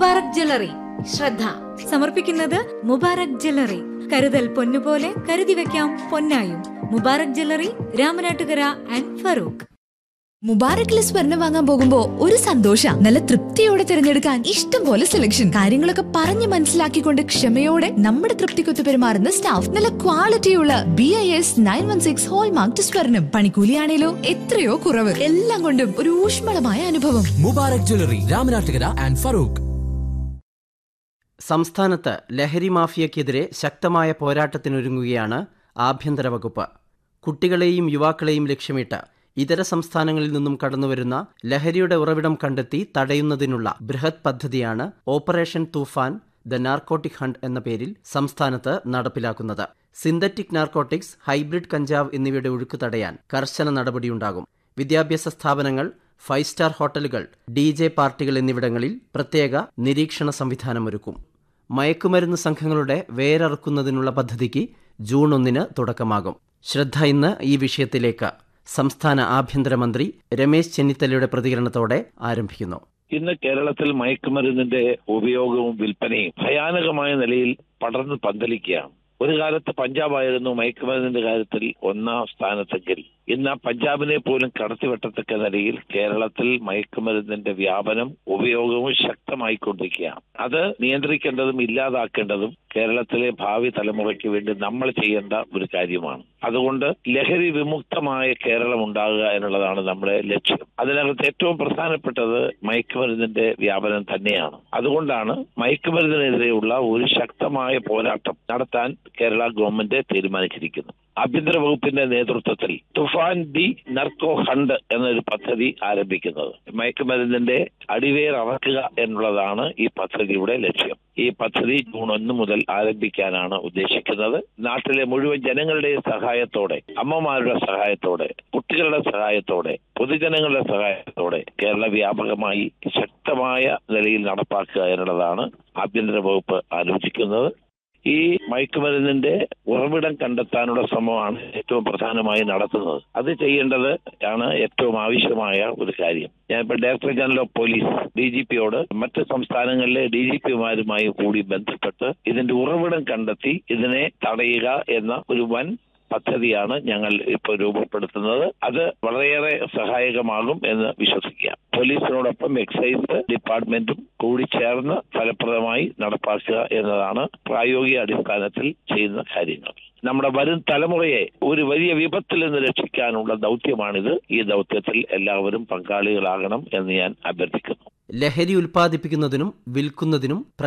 Mubarak jewellery ശ്രദ്ധ സമർപ്പിക്കുന്നത് Mubarak jewellery കരുതൽ പൊന്നുപോലെ കരുതി വെക്കാം പൊന്നായും മുബാറക് ജ്വല്ലറി രാമനാട്ടുകര ആൻഡ് ഫറൂഖ് മുബാറക്കിലെ സ്വർണം വാങ്ങാൻ പോകുമ്പോ ഒരു സന്തോഷ നല്ല തൃപ്തിയോടെ തിരഞ്ഞെടുക്കാൻ ഇഷ്ടം പോലെ സെലക്ഷൻ കാര്യങ്ങളൊക്കെ പറഞ്ഞ് മനസ്സിലാക്കിക്കൊണ്ട് ക്ഷമയോടെ നമ്മുടെ തൃപ്തിക്കൊത്ത് പെരുമാറുന്ന സ്റ്റാഫ് നല്ല ക്വാളിറ്റിയുള്ള B I S nine one six hallmark സ്വർണം പണിക്കൂലിയാണേലോ എത്രയോ കുറവ് എല്ലാം കൊണ്ടും ഒരു ഊഷ്മളമായ അനുഭവം മുബാറക് ജ്വല്ലറി രാമനാട്ടുകര ആൻഡ് ഫറൂഖ് സംസ്ഥാനത്ത് ലഹരി മാഫിയക്കെതിരെ ശക്തമായ പോരാട്ടത്തിനൊരുങ്ങുകയാണ് ആഭ്യന്തര വകുപ്പ് കുട്ടികളെയും യുവാക്കളെയും ലക്ഷ്യമിട്ട് ഇതര സംസ്ഥാനങ്ങളിൽ നിന്നും കടന്നുവരുന്ന ലഹരിയുടെ ഉറവിടം കണ്ടെത്തി തടയുന്നതിനുള്ള ബൃഹത് പദ്ധതിയാണ് operation Toofan the narcotic hunt എന്ന പേരിൽ സംസ്ഥാനത്ത് നടപ്പിലാക്കുന്നത് സിന്തറ്റിക് നാർക്കോട്ടിക്സ് ഹൈബ്രിഡ് കഞ്ചാവ് എന്നിവയുടെ ഒഴുക്ക് തടയാൻ കർശന നടപടിയുണ്ടാകും വിദ്യാഭ്യാസ സ്ഥാപനങ്ങൾ ഫൈവ് സ്റ്റാർ ഹോട്ടലുകൾ ഡി ജെ പാർട്ടികൾ എന്നിവിടങ്ങളിൽ പ്രത്യേക നിരീക്ഷണ സംവിധാനമൊരുക്കും മയക്കുമരുന്ന് സംഘങ്ങളുടെ വേരറുക്കുന്നതിനുള്ള പദ്ധതിക്ക് ജൂൺ ഒന്നിന് തുടക്കമാകും ശ്രദ്ധ ഇന്ന് ഈ വിഷയത്തിലേക്ക് സംസ്ഥാന ആഭ്യന്തരമന്ത്രി രമേശ് ചെന്നിത്തലയുടെ പ്രതികരണത്തോടെ ആരംഭിക്കുന്നു ഇന്ന് കേരളത്തിൽ മയക്കുമരുന്നിന്റെ ഉപയോഗവും വിൽപ്പനയും ഭയാനകമായ നിലയിൽ പടർന്ന് പന്തലിക്കുകയാണ് ഒരു കാലത്ത് പഞ്ചാബായിരുന്നു മയക്കുമരുന്നിന്റെ കാര്യത്തിൽ ഒന്നാം സ്ഥാനത്തെങ്കിൽ ഇന്ന് ആ പഞ്ചാബിനെ പോലും കടത്തിവെട്ടത്തക്ക നിലയിൽ കേരളത്തിൽ മയക്കുമരുന്നിന്റെ വ്യാപനം ഉപയോഗവും ശക്തമായിക്കൊണ്ടിരിക്കുകയാണ് അത് നിയന്ത്രിക്കേണ്ടതും ഇല്ലാതാക്കേണ്ടതും കേരളത്തിലെ ഭാവി തലമുറയ്ക്ക് വേണ്ടി നമ്മൾ ചെയ്യേണ്ട ഒരു കാര്യമാണ് അതുകൊണ്ട് ലഹരി വിമുക്തമായ കേരളം ഉണ്ടാകുക എന്നുള്ളതാണ് നമ്മുടെ ലക്ഷ്യം അതിനകത്ത് ഏറ്റവും പ്രധാനപ്പെട്ടത് മയക്കുമരുന്നിന്റെ വ്യാപനം തന്നെയാണ് അതുകൊണ്ടാണ് മയക്കുമരുന്നിനെതിരെയുള്ള ഒരു ശക്തമായ പോരാട്ടം നടത്താൻ കേരള ഗവൺമെന്റ് തീരുമാനിച്ചിരിക്കുന്നത് ആഭ്യന്തര വകുപ്പിന്റെ നേതൃത്വത്തിൽ തുഫാൻ ദി നർക്കോ ഹണ്ട് എന്നൊരു പദ്ധതി ആരംഭിക്കുന്നത് മയക്കുമരുന്നിന്റെ അടിവേർ അറക്കുക എന്നുള്ളതാണ് ഈ പദ്ധതിയുടെ ലക്ഷ്യം ഈ പദ്ധതി ജൂൺ ഒന്ന് മുതൽ ആരംഭിക്കാനാണ് ഉദ്ദേശിക്കുന്നത് നാട്ടിലെ മുഴുവൻ ജനങ്ങളുടെയും സഹായത്തോടെ അമ്മമാരുടെ സഹായത്തോടെ കുട്ടികളുടെ സഹായത്തോടെ പൊതുജനങ്ങളുടെ സഹായത്തോടെ കേരള വ്യാപകമായി ശക്തമായ നിലയിൽ നടപ്പാക്കുക എന്നുള്ളതാണ് ആഭ്യന്തര വകുപ്പ് ആലോചിക്കുന്നത് ഈ മയക്കുമരുന്നിന്റെ ഉറവിടം കണ്ടെത്താനുള്ള ശ്രമമാണ് ഏറ്റവും പ്രധാനമായി നടത്തുന്നത് അത് ചെയ്യേണ്ടത് ആണ് ഏറ്റവും ആവശ്യമായ ഒരു കാര്യം ഞാനിപ്പോൾ director general of police D G പിയോട് മറ്റ് സംസ്ഥാനങ്ങളിലെ ഡി ജി പിമാരുമായി കൂടി ബന്ധപ്പെട്ട് ഇതിന്റെ ഉറവിടം കണ്ടെത്തി ഇതിനെ തടയുക എന്ന ഒരു വൻ പദ്ധതിയാണ് ഞങ്ങൾ ഇപ്പോൾ രൂപപ്പെടുത്തുന്നത് അത് വളരെയേറെ സഹായകമാകും എന്ന് വിശ്വസിക്കാം പോലീസിനോടൊപ്പം എക്സൈസ് ഡിപ്പാർട്ട്മെന്റും കൂടി ചേർന്ന് ഫലപ്രദമായി നടപ്പാക്കുക എന്നതാണ് പ്രായോഗിക അടിസ്ഥാനത്തിൽ ചെയ്യുന്ന കാര്യങ്ങൾ നമ്മുടെ വരും തലമുറയെ ഒരു വലിയ വിപത്തിൽ നിന്ന് രക്ഷിക്കാനുള്ള ദൗത്യമാണിത് ഈ ദൗത്യത്തിൽ എല്ലാവരും പങ്കാളികളാകണം എന്ന് ഞാൻ അഭ്യർത്ഥിക്കുന്നു ലഹരി ഉൽപ്പാദിപ്പിക്കുന്നതിനും വിൽക്കുന്നതിനും